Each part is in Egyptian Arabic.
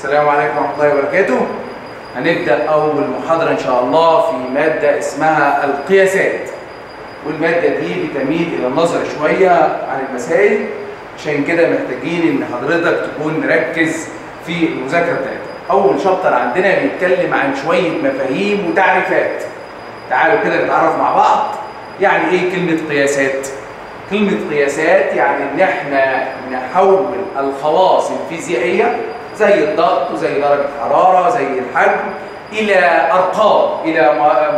السلام عليكم ورحمة الله وبركاته هنبدأ أول محاضرة إن شاء الله في مادة اسمها القياسات والمادة دي بتميل إلى النظر شوية عن المسائل عشان كده محتاجين إن حضرتك تكون مركز في المذاكرة بتاعتك أول شابتر عندنا بيتكلم عن شوية مفاهيم وتعريفات تعالوا كده نتعرف مع بعض يعني إيه كلمة قياسات كلمة قياسات يعني إن إحنا نحول الخواص الفيزيائية زي الضغط وزي درجة حرارة زي الحجم إلى أرقام إلى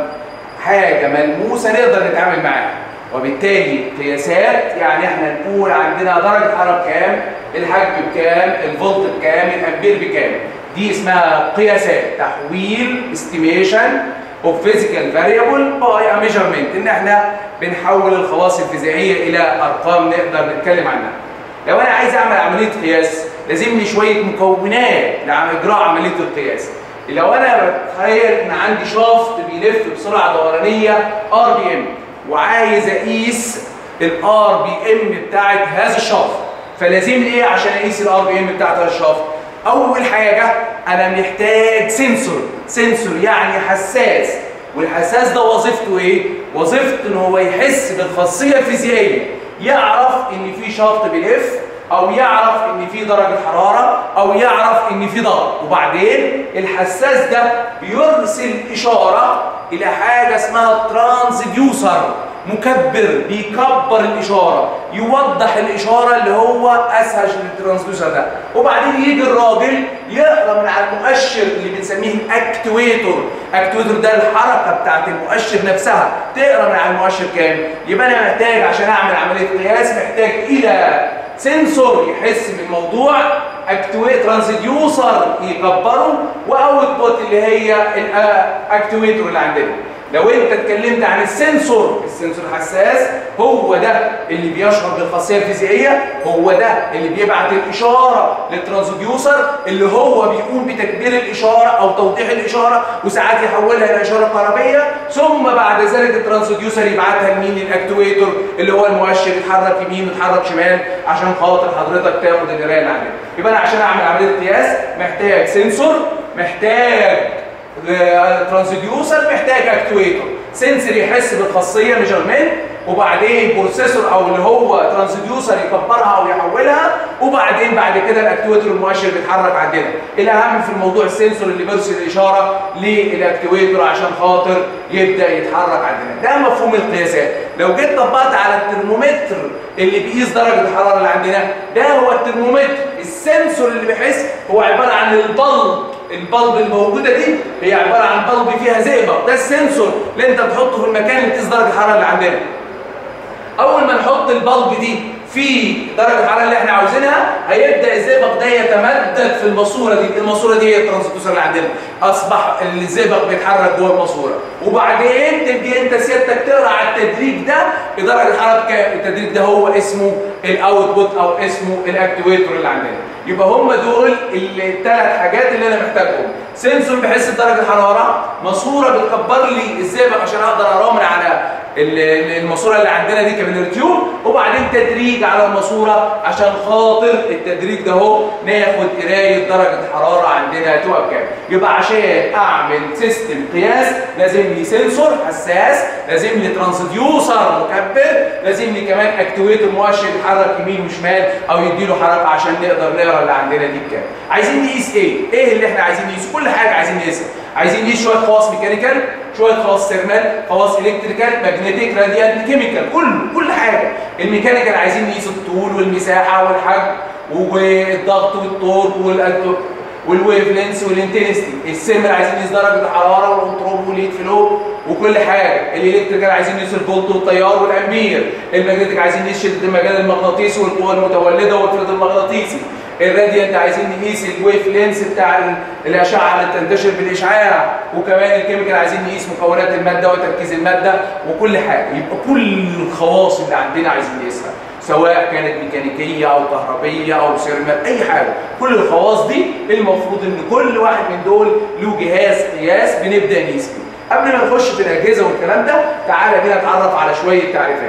حاجة ملموسة نقدر نتعامل معاها وبالتالي قياسات يعني احنا نقول عندنا درجة حرارة بكام الحجم بكام الفولت بكام الأمبير بكام دي اسمها قياسات تحويل estimation of physical variable by a measurement ان احنا بنحول الخواص الفيزيائية إلى أرقام نقدر نتكلم عنها لو أنا عايز أعمل عملية قياس لازم لي شوية مكونات لإجراء عملية القياس لو أنا بتخيل إن عندي شافت بيلف بسرعة دورانية ار بي ام وعايز أقيس الار بي ام بتاعت هذا الشافت فلازم لي إيه عشان أقيس الار بي ام بتاعت هذا الشافت أول حاجة أنا محتاج سنسور سنسور يعني حساس والحساس ده وظيفته إيه؟ وظيفته إن هو يحس بالخاصية الفيزيائية يعرف إن في شافت بيلف او يعرف ان في درجة حرارة او يعرف ان في ضغط وبعدين الحساس ده بيرسل اشارة الى حاجة اسمها ترانسديوسر مكبر بيكبر الاشارة يوضح الاشارة اللي هو اسهل للترانسديوسر ده وبعدين يجي الراجل يقرا من على المؤشر اللي بنسميه اكتويتور اكتويتور ده الحركة بتاعت المؤشر نفسها تقرا من على المؤشر كام يبقى انا محتاج عشان اعمل عملية قياس محتاج الى سنسور يحس بالموضوع اكتويت ترانسديوسر يكبره واوتبوت اللي هي الاكتويتور اللي عندنا لو انت اتكلمت عن السنسور السنسور حساس هو ده اللي بيشعر بالخاصيه الفيزيائيه هو ده اللي بيبعت الاشاره للترانسديوسر اللي هو بيقوم بتكبير الاشاره او توضيح الاشاره وساعات يحولها الى اشاره كهربيه ثم بعد ذلك الترانسديوسر يبعتها لمين للاكتويتور اللي هو المؤشر يتحرك يمين ويتحرك شمال عشان خاطر حضرتك تاخد القرايه اللي عندك يبقى انا عشان اعمل عمليه قياس محتاج سنسور محتاج ترانسديوسر محتاج اكتويتور سنسور يحس بالخاصيه ميجرمنت وبعدين بروسيسور او اللي هو ترانسديوسر يكبرها او يحولها وبعدين بعد كده الاكتويتور المؤشر بيتحرك عندنا الاهم في الموضوع السنسور اللي بيرسل الاشاره للاكتويتور عشان خاطر يبدا يتحرك عندنا ده مفهوم القياسات لو جيت طبقت على الترمومتر اللي بيقيس درجه الحراره اللي عندنا ده هو الترمومتر السنسور اللي بيحس هو عباره عن البلب البلب الموجودة دي هي عبارة عن بلب فيها زئبق ده السنسور اللي انت بتحطه في المكان اللي بتقيس درجة الحرارة اللي عندنا اول ما نحط البلب دي في درجة الحرارة اللي احنا عاوزينها هيبدأ الزئبق ده يتمدد في الماسورة دي الماسورة دي هي الترانسديوسر اللي عندنا اصبح الزئبق بيتحرك جوه الماسورة وبعدين تبدي انت سيادتك تقرا على التدريج ده درجة الحرارة بكام التدريج ده هو اسمه الاوتبوت او اسمه الاكتويتور اللي عندنا يبقى هم دول الثلاث حاجات اللي انا محتاجهم سنسور بحس بدرجه الحراره ماسوره بتكبر لي الزئبق عشان اقدر ارامل على الماسوره اللي عندنا دي كابيلاري وبعدين تدريج على الماسوره عشان خاطر التدريج ده اهو ناخد قرايه درجه الحراره عندنا هتبقى بكام يبقى عشان اعمل سيستم قياس لازم لي سنسور حساس لازم لي ترانسديوسر مكبر لازم لي كمان اكتويتر مؤشر يتحرك يمين وشمال او يديله حركه عشان نقدر نقرا اللي عندنا دي بكام عايزين نقيس ايه ايه اللي احنا عايزين نقيسه كل حاجه عايزين نقيسها عايزين نقيس شويه خواص ميكانيكال شويه خواص ثيرمال خواص الكتريكال ماجنتيك راديال كيميكال كل كل حاجه الميكانيكال عايزين نقيس الطول والمساحه والحجم والضغط والطول والويف لينس والانتنستي السيرمال عايزين نقيس درجه الحراره والانتروب والهيت فلو وكل حاجه الالكتريكال عايزين نقيس الفولت والتيار والامبير الماجنتيك عايزين نقيس شده المجال المغناطيسي والقوه المتولده والفرد المغناطيسي الراديانت عايزين نقيس الويف لينس بتاع الاشعه اللي بتنتشر بالاشعاع وكمان الكيميكال عايزين نقيس مكونات الماده وتركيز الماده وكل حاجه يبقى كل الخواص اللي عندنا عايزين نقيسها سواء كانت ميكانيكيه او كهربيه او سيرمال اي حاجه كل الخواص دي المفروض ان كل واحد من دول له جهاز قياس بنبدا نقيس بيه قبل ما نخش في الاجهزه والكلام ده تعالى بينا نتعرف على شويه تعريفات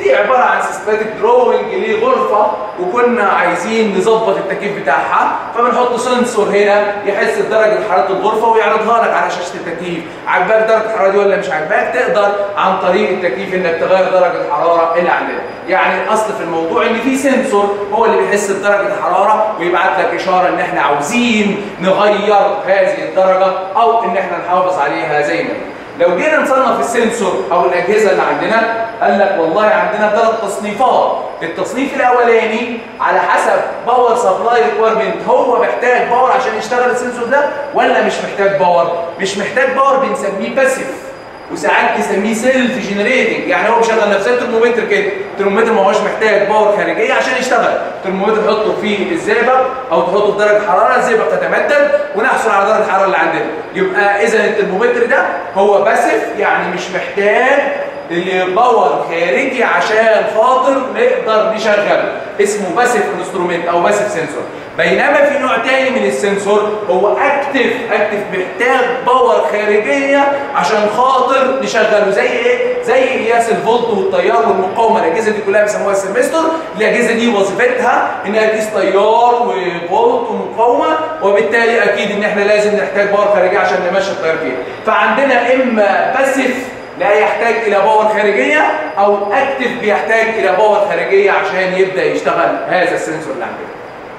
دي عباره عن سيستماتيك دروينج لغرفه وكنا عايزين نظبط التكييف بتاعها فبنحط سنسور هنا يحس بدرجه حراره الغرفه ويعرضها لك على شاشه التكييف عجباك درجه الحراره دي ولا مش عجباك تقدر عن طريق التكييف انك تغير درجه الحراره اللي عندنا يعني الاصل في الموضوع ان في سنسور هو اللي بيحس بدرجه الحراره ويبعت لك اشاره ان احنا عاوزين نغير هذه الدرجه او ان احنا نحافظ عليها زي ما هي لو جينا نصنف السنسور او الاجهزه اللي عندنا قال لك والله عندنا ثلاث تصنيفات التصنيف الاولاني على حسب باور سبلاي ريكويرمنت هو محتاج باور عشان يشتغل السنسور ده ولا مش محتاج باور مش محتاج باور بنسميه باسيف وساعات نسميه سيلف جنريتنج يعني هو بيشغل نفسه الترمومتر كده الترمومتر ما هوش محتاج باور خارجيه عشان يشتغل الترمومتر تحطه في الزئبق او تحطه في درجه حراره الزئبق تتمدد ونحصل على درجه الحراره اللي عندنا يبقى اذا الترمومتر ده هو باسف يعني مش محتاج باور خارجي عشان خاطر نقدر نشغله اسمه باسيف انسترومنت او باسيف سنسور بينما في نوع تاني من السنسور هو اكتف اكتف محتاج باور خارجيه عشان خاطر نشغله زي ايه زي قياس الفولت والتيار والمقاومه الاجهزه دي كلها بيسموها السمستر الاجهزه دي وظيفتها انها تقيس تيار وفولت ومقاومه وبالتالي اكيد ان احنا لازم نحتاج باور خارجيه عشان نمشي التيار فيها فعندنا اما باسيف لا يحتاج الى باور خارجيه او اكتف بيحتاج الى باور خارجيه عشان يبدا يشتغل هذا السنسور اللي عندنا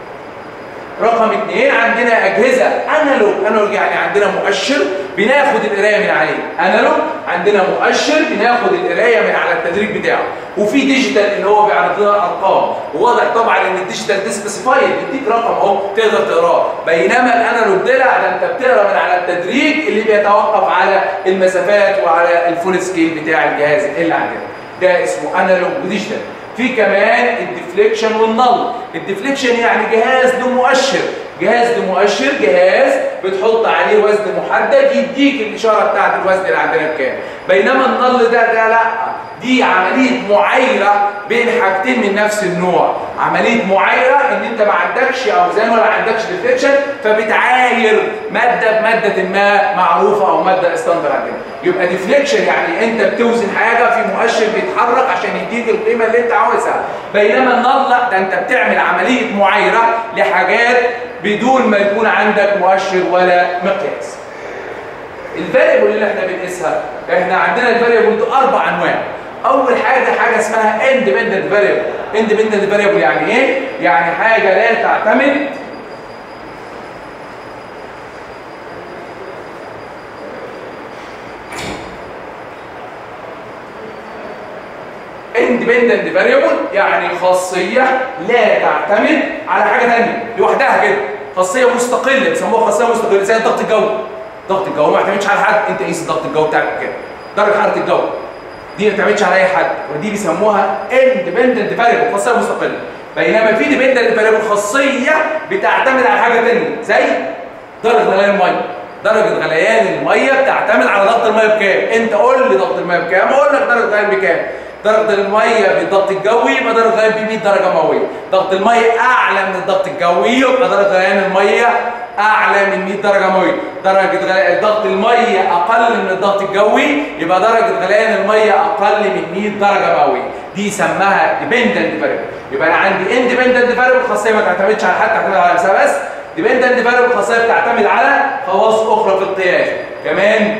رقم اثنين عندنا اجهزه انالوج انالوج يعني عندنا مؤشر بناخد القرايه من عليه انالوج عندنا مؤشر بناخد القرايه من على التدريج بتاعه وفي ديجيتال اللي هو بيعرض لنا ارقام وواضح طبعا ان الديجيتال دي سبيسيفايد بيديك رقم اهو تقدر تقراه بينما الانالوج ده لا ده انت بتقرا من على التدريج اللي بيتوقف على المسافات وعلى الفول سكيل بتاع الجهاز اللي عندنا ده اسمه انالوج وديجيتال في كمان الديفليكشن والنل الديفليكشن يعني جهاز له مؤشر جهاز له مؤشر جهاز بتحط عليه وزن محدد يديك الاشاره بتاعت الوزن اللي عندنا بكام بينما النل ده ده لا دي عمليه معايره بين حاجتين من نفس النوع عمليه معايره ان انت ما عندكش اوزان ولا عندكش ديفليكشن فبتعاير ماده بماده ما معروفه او ماده ستاندر عندنا يبقى ديفليكشن يعني انت بتوزن حاجه في مؤشر بيتحرك عشان يديك القيمه اللي انت عاوزها بينما النل لا ده انت بتعمل عمليه معايره لحاجات بدون ما يكون عندك مؤشر ولا مقياس الفاريبل اللي احنا بنقيسها احنا عندنا الفاريبل ده اربع انواع اول حاجه حاجه اسمها اندبندنت فاريبل اندبندنت فاريبل يعني ايه يعني حاجه لا تعتمد اندبندنت فاريبل يعني خاصيه لا تعتمد على حاجه ثانيه لوحدها كده خاصيه مستقله بيسموها خاصيه مستقله زي ضغط الجو ضغط الجو ما يعتمدش على حد انت قيس ضغط الجو بتاعك كده درجه حراره الجو دي ما بتعتمدش على اي حد ودي بيسموها اندبندنت فاريبل خاصيه مستقله بينما في ديبندنت فاريبل خاصيه بتعتمد على حاجه ثانيه زي درجه غليان الميه درجه غليان الميه بتعتمد على ضغط الميه بكام انت قول لي ضغط الميه بكام اقول لك درجه غليان بكام درجه الميه بالضغط الجوي يبقى درجه غليان ب 100 درجه مئويه ضغط الميه اعلى من الضغط الجوي يبقى درجه غليان الميه اعلى من 100 درجه مئويه درجه غليان ضغط الميه اقل من الضغط الجوي يبقى درجه غليان الميه اقل من 100 درجه مئويه دي سماها ديبندنت فاريبل يبقى انا عندي اندبندنت فاريبل خاصيه ما تعتمدش على حد تعتمد على نفسها بس ديبندنت فاريبل خاصيه بتعتمد على خواص اخرى في القياس كمان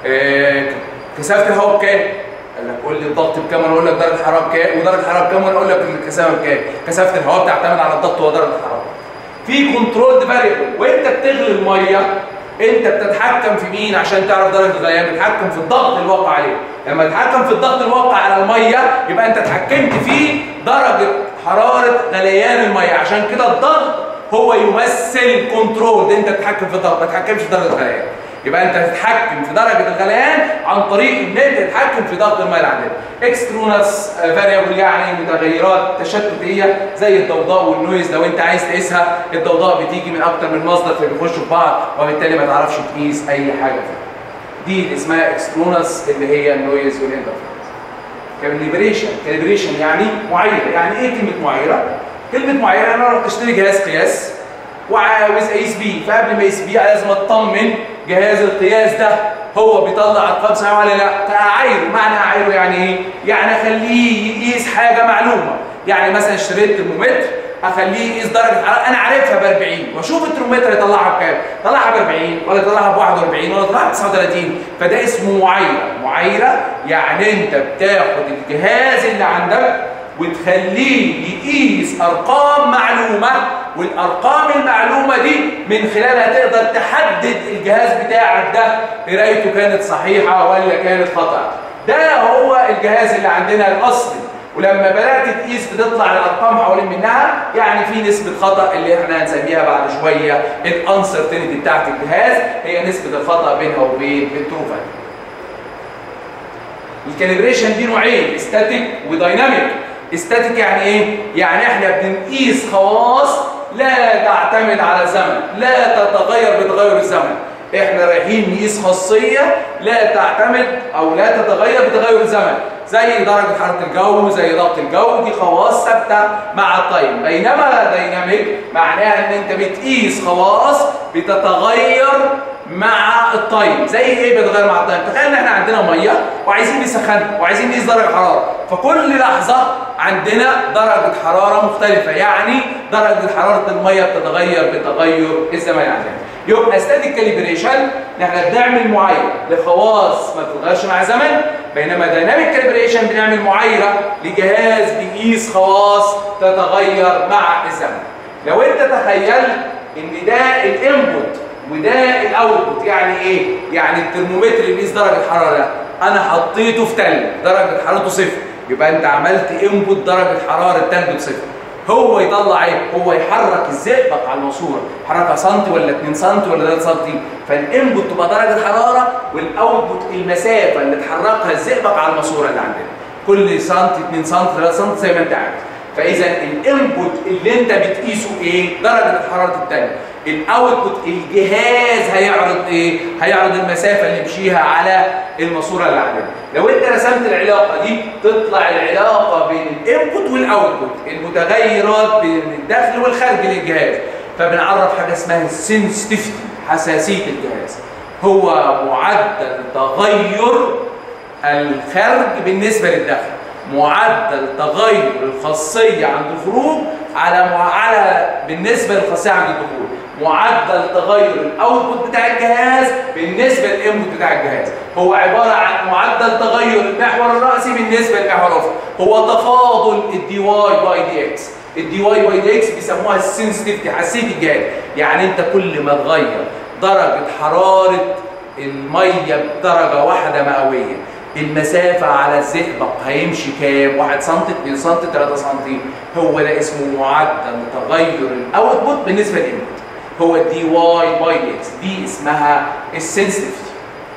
آه كثافه الهواء بكام قال لك قول لي الضغط بكام وانا اقول لك درجه الحراره بكام ودرجه الحراره بكام وانا اقول لك الكثافه بكام كثافه الهواء بتعتمد على الضغط ودرجه الحراره في كنترول فاريبل وانت بتغلي الميه انت بتتحكم في مين عشان تعرف درجه الغليان بتتحكم في الضغط اللي واقع عليه لما تتحكم في الضغط الواقع على الميه يبقى انت اتحكمت في درجه حراره غليان الميه عشان كده الضغط هو يمثل كنترول ده انت بتتحكم في الضغط ما تتحكمش في درجه الغليان يبقى انت تتحكم في درجه الغليان عن طريق ان انت تتحكم في ضغط الميه اللي عندنا اكسترونس فاريبل يعني متغيرات تشتتيه زي الضوضاء والنويز لو انت عايز تقيسها الضوضاء بتيجي من اكتر من مصدر فبيخشوا في بعض وبالتالي ما تعرفش تقيس اي حاجه فيها دي اللي اسمها اكسترونس اللي هي النويز والانترفيرنس كاليبريشن كاليبريشن يعني معايره يعني ايه كلمه معايره كلمه معايره انا رحت اشتري جهاز قياس وعاوز اقيس بيه فقبل ما اقيس بيه لازم اطمن جهاز القياس ده هو بيطلع ارقام صحيحه ولا لا اعايره معنى اعايره يعني ايه يعني اخليه يقيس حاجه معلومه يعني مثلا اشتريت ترمومتر اخليه يقيس درجه حراره انا عارفها ب 40 واشوف الترمومتر يطلعها بكام يطلعها ب 40 ولا يطلعها ب 41 ولا يطلعها ب 39 فده اسمه معايره معايره يعني انت بتاخد الجهاز اللي عندك وتخليه يقيس ارقام معلومه والارقام المعلومه دي من خلالها تقدر تحدد الجهاز بتاعك ده قرايته كانت صحيحه ولا كانت خطا ده هو الجهاز اللي عندنا الاصلي ولما بدات تقيس بتطلع الارقام حوالين منها يعني في نسبه خطا اللي احنا هنسميها بعد شويه الانسرتينتي بتاعت الجهاز هي نسبه الخطا بينها وبين الترو فاليو الكاليبريشن دي نوعين استاتيك ودايناميك استاتيك يعني ايه يعني احنا بنقيس خواص لا تعتمد على الزمن لا تتغير بتغير الزمن احنا رايحين نقيس خاصيه لا تعتمد او لا تتغير بتغير الزمن زي درجه حراره الجو زي ضغط الجو دي خواص ثابته مع التايم بينما دايناميك معناها ان انت بتقيس خواص بتتغير مع التايم زي ايه بيتغير مع التايم تخيل ان احنا عندنا ميه وعايزين نسخنها وعايزين نقيس درجه حراره فكل لحظه عندنا درجه حراره مختلفه يعني درجه حراره الميه بتتغير بتغير الزمن عندنا يبقى ستاتيك كاليبريشن ان احنا بنعمل معايره لخواص ما بتتغيرش مع الزمن بينما دايناميك كاليبريشن بنعمل معايره لجهاز بيقيس خواص تتغير مع الزمن لو انت تخيلت ان ده الانبوت وده الاوتبوت يعني ايه يعني الترمومتر اللي بيقيس درجه الحراره انا حطيته في تلج درجه حرارته صفر يبقى انت عملت انبوت درجه حراره تلج صفر هو يطلع ايه هو يحرك الزئبق على الماسوره حركه سنتي ولا 2 سنتي ولا 3 سنتي فالانبوت تبقى درجه حراره والاوتبوت المسافه اللي تحركها الزئبق على الماسوره اللي عندنا كل سنتي 2 سنتي 3 سنتي زي ما انت عارف فاذا الانبوت اللي انت بتقيسه ايه درجه حراره التلج الاوتبوت الجهاز هيعرض ايه هيعرض المسافه اللي مشيها على الماسوره اللي عندنا لو انت رسمت العلاقه دي تطلع العلاقه بين الانبوت والاوتبوت المتغيرات بين الداخل والخارج للجهاز فبنعرف حاجه اسمها السنسيتيفيتي حساسيه الجهاز هو معدل تغير الخارج بالنسبه للداخل معدل تغير الخاصيه عند الخروج على على بالنسبه للخاصيه عند الدخول معدل تغير الاوتبوت بتاع الجهاز بالنسبه للانبوت بتاع الجهاز هو عباره عن معدل تغير المحور الراسي بالنسبه للمحور الافقي هو تفاضل الدي واي باي دي اكس الدي واي باي دي اكس بيسموها السنسيتيفيتي حساسيه الجهاز يعني انت كل ما تغير درجه حراره الميه بدرجه واحده مئويه المسافة على الزئبق هيمشي كام؟ 1 سم 2 سم 3 سم هو ده اسمه معدل تغير الاوتبوت بالنسبة للانبوت هو دي واي باي اكس دي اسمها السنسيتيفيتي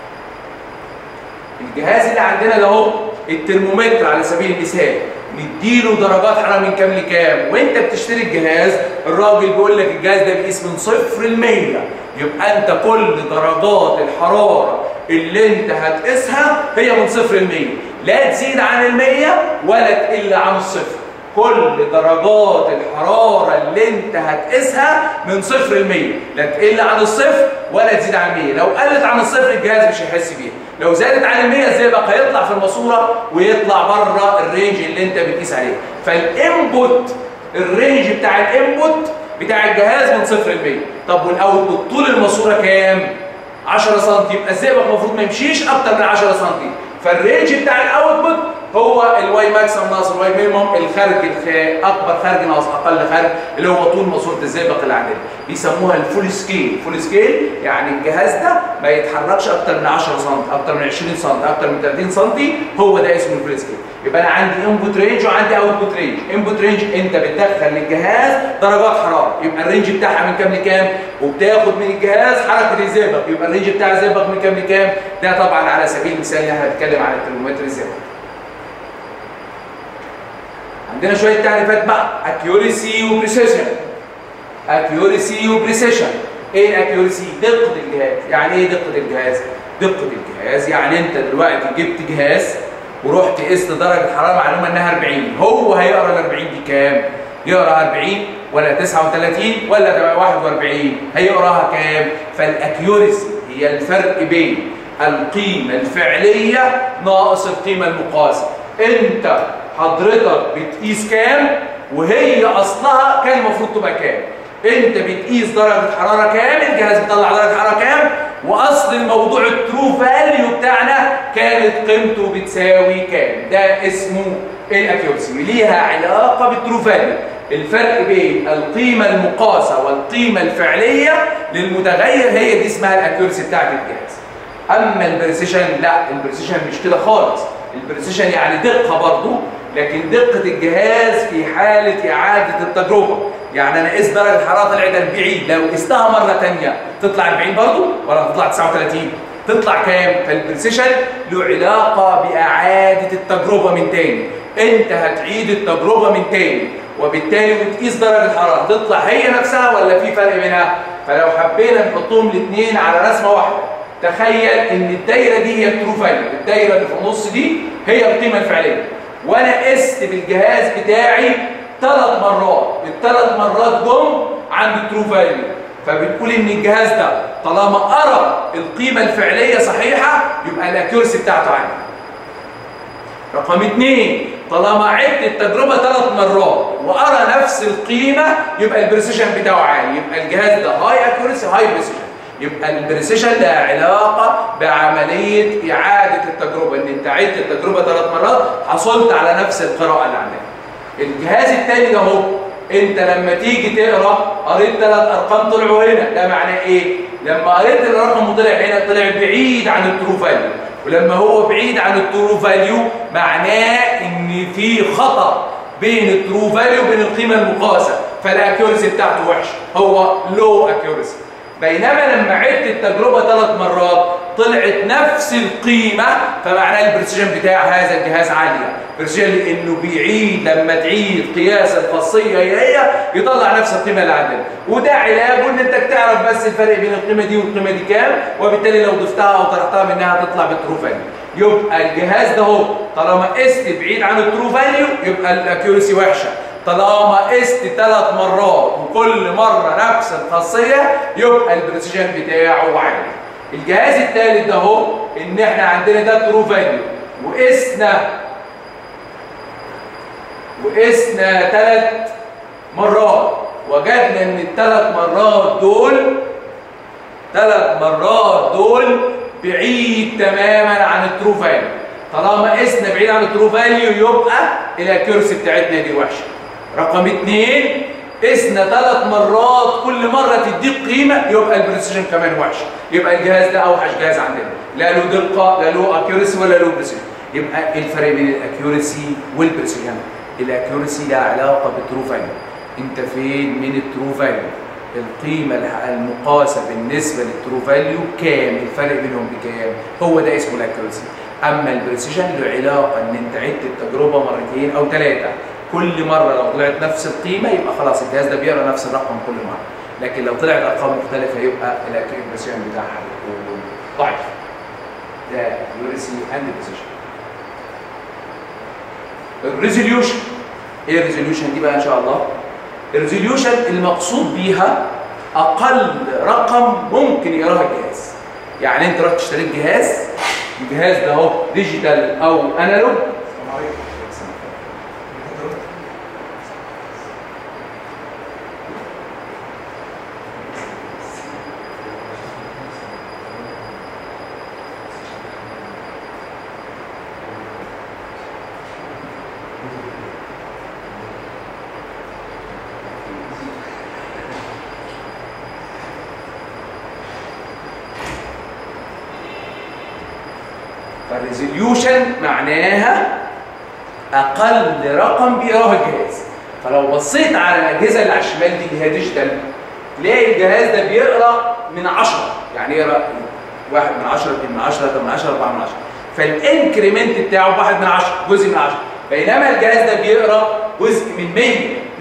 الجهاز اللي عندنا ده اهو الترمومتر على سبيل المثال نديله درجات حراره من كام لكام وانت بتشتري الجهاز الراجل بيقول لك الجهاز ده بيقيس من صفر ل 100 يبقى انت كل درجات الحراره اللي انت هتقيسها هي من صفر ل 100 لا تزيد عن ال 100 ولا تقل عن الصفر كل درجات الحرارة اللي انت هتقيسها من صفر ل 100 لا تقل عن الصفر ولا تزيد عن 100 لو قلت عن الصفر الجهاز مش هيحس بيها لو زادت عن ال 100 الزئبق هيطلع في الماسورة ويطلع بره الرينج اللي انت بتقيس عليه فالانبوت الرينج بتاع الانبوت بتاع الجهاز من صفر ل 100 طب والاوتبوت طول الماسورة كام 10 سم يبقى الزئبق المفروض ما يمشيش اكتر من 10 سم فالرينج بتاع الاوتبوت هو الواي ماكسيمم ناقص الواي مينيمم الخارج الخ... اكبر خارج ناقص اقل خارج اللي هو طول ماسوره الزئبق اللي عندنا بيسموها الفول سكيل فول سكيل يعني الجهاز ده ما يتحركش اكتر من 10 سم اكتر من 20 سم اكتر من 30 سم هو ده اسمه الفول سكيل يبقى انا عندي انبوت رينج وعندي اوتبوت رينج انبوت رينج انت بتدخل للجهاز درجات حراره يبقى الرينج بتاعها من كام لكام وبتاخد من الجهاز حركه الزئبق يبقى الرينج بتاع الزئبق من كام لكام ده طبعا على سبيل المثال احنا بنتكلم عن الترمومتر الزئبق عندنا شويه تعريفات بقى اكيوريسي وبريسيشن اكيوريسي وبريسيشن ايه الاكيوريسي دقه الجهاز يعني ايه دقه الجهاز دقه الجهاز يعني انت دلوقتي جبت جهاز ورحت قست درجه حراره معلومه انها 40 هو هيقرا ال 40 دي كام يقرا 40 ولا 39 ولا 41 هيقراها كام فالاكيوريسي هي الفرق بين القيمة الفعلية ناقص القيمة المقاسة انت حضرتك بتقيس كام وهي اصلها كان المفروض تبقى كام انت بتقيس درجة حرارة كام الجهاز بيطلع درجة حرارة كام واصل الموضوع الترو فاليو بتاعنا كانت قيمته بتساوي كام ده اسمه الاكيورسي ليها علاقة بالترو فاليو الفرق بين القيمة المقاسة والقيمة الفعلية للمتغير هي دي اسمها الاكيورسي بتاعت الجهاز اما البريسيشن لا البريسيشن مش كده خالص البريسيشن يعني دقة برضو لكن دقة الجهاز في حالة إعادة التجربة يعني أنا قيس درجة حرارة طلعت 40 لو قستها مرة تانية تطلع 40 برضو ولا تطلع 39 تطلع كام؟ فالبريسيشن له علاقة بإعادة التجربة من تاني أنت هتعيد التجربة من تاني وبالتالي وتقيس درجة الحرارة تطلع هي نفسها ولا في فرق بينها؟ فلو حبينا نحطهم الاثنين على رسمة واحدة تخيل ان الدايره دي هي الترو فاليو الدايره اللي في النص دي هي القيمه الفعليه وانا قست بالجهاز بتاعي ثلاث مرات الثلاث مرات جم عند الترو فاليو فبنقول ان الجهاز ده طالما قرا القيمه الفعليه صحيحه يبقى الاكيورسي بتاعته عاليه رقم اثنين طالما عدت التجربه ثلاث مرات وقرا نفس القيمه يبقى البريسيشن بتاعه عالي يبقى الجهاز ده هاي اكيورسي هاي بريسيشن يبقى البريسيشن لها علاقة بعملية إعادة التجربة إن أنت عدت التجربة ثلاث مرات حصلت على نفس القراءة اللي عندك. الجهاز الثاني ده هو أنت لما تيجي تقرا قريت ثلاث أرقام طلعوا هنا ده معناه إيه؟ لما قريت الرقم وطلع هنا طلع بعيد عن الترو فاليو ولما هو بعيد عن الترو فاليو معناه إن في خطأ بين الترو فاليو وبين القيمة المقاسة فالاكيورسي بتاعته وحشة هو لو اكيورسي بينما لما عدت التجربة ثلاث مرات طلعت نفس القيمة فمعناه البرسيجن بتاع هذا الجهاز عالية برسيجن لأنه بيعيد لما تعيد قياس الخاصية هي يطلع نفس القيمة اللي عندنا وده علاجه ان انت تعرف بس الفرق بين القيمة دي والقيمة دي كام وبالتالي لو ضفتها او طرحتها منها تطلع بالترو فاليو يبقى الجهاز ده هو طالما قست بعيد عن الترو فاليو يبقى الاكيورسي وحشه طالما قست ثلاث مرات وكل مره نفس الخاصيه يبقى البريسيجن بتاعه عالي الجهاز الثالث ده هو ان احنا عندنا ده ترو فاليو وقسنا وقسنا ثلاث مرات وجدنا ان الثلاث مرات دول ثلاث مرات دول بعيد تماما عن الترو فاليو طالما قسنا بعيد عن الترو فاليو يبقى الاكيورسي بتاعتنا دي وحشه رقم اثنين قسنا ثلاث مرات كل مره تديك قيمه يبقى البريسيجن كمان وحش يبقى الجهاز ده اوحش جهاز عندنا لا له دقه لا له اكيورسي ولا له بريسيجن يبقى ايه الفرق بين الاكيورسي والبريسيجن الاكيورسي لها علاقه بالترو فاليو انت فين من الترو فاليو القيمة المقاسة بالنسبة للترو فاليو كام الفرق بينهم بكام هو ده اسمه الاكيورسي اما البريسيجن له علاقة ان انت عدت التجربة مرتين او ثلاثة كل مرة لو طلعت نفس القيمة يبقى خلاص الجهاز ده بيقرا نفس الرقم كل مرة لكن لو طلعت ارقام مختلفة يبقى البريسيجن بتاعها هيكون ضعيف ده اكيورسي اند بريسيجن الريزوليوشن ايه الريزوليوشن دي بقى ان شاء الله الريزوليوشن المقصود بيها اقل رقم ممكن يقراه الجهاز يعني انت رحت اشتريت جهاز الجهاز ده اهو ديجيتال او انالوج فالريزوليوشن معناها اقل رقم بيقراه الجهاز فلو بصيت على الاجهزه اللي على الشمال دي اللي هي ديجيتال تلاقي الجهاز ده بيقرا من 10 يعني يقرا 1 من 10 2 من 10 3 من 10 4 من 10 فالانكريمنت بتاعه 1 من 10 جزء من 10 بينما الجهاز ده بيقرا جزء من 100